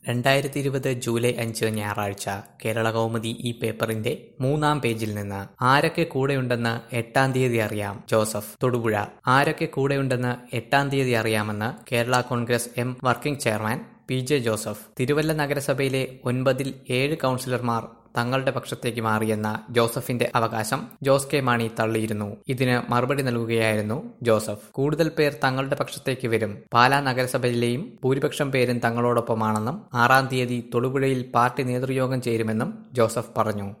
രണ്ടായിരത്തി ഇരുപത് ജൂലൈ അഞ്ച് ഞായറാഴ്ച കേരള കൗമുദി ഈ പേപ്പറിന്റെ മൂന്നാം പേജിൽ നിന്ന് ആരൊക്കെ കൂടെയുണ്ടെന്ന് എട്ടാം തീയതി അറിയാം ജോസഫ് തൊടുപുഴ ആരൊക്കെ കൂടെയുണ്ടെന്ന് എട്ടാം തീയതി അറിയാമെന്ന് Kerala Congress M working chairman P J Joseph Thiruvalla നഗരസഭയിലെ ഒൻപതിൽ ഏഴ് കൗൺസിലർമാർ തങ്ങളുടെ പക്ഷത്തേക്ക് മാറിയെന്ന ജോസഫിന്റെ അവകാശം ജോസ് കെ മാണി തള്ളിയിരുന്നു ഇതിന് മറുപടി നൽകുകയായിരുന്നു ജോസഫ് കൂടുതൽ പേർ തങ്ങളുടെ പക്ഷത്തേക്ക് വരും പാലാ നഗരസഭയിലെയും ഭൂരിപക്ഷം പേരും തങ്ങളോടൊപ്പമാണെന്നും ആറാം തീയതി തൊടുപുഴയിൽ പാർട്ടി നേതൃയോഗം ചേരുമെന്നും ജോസഫ് പറഞ്ഞു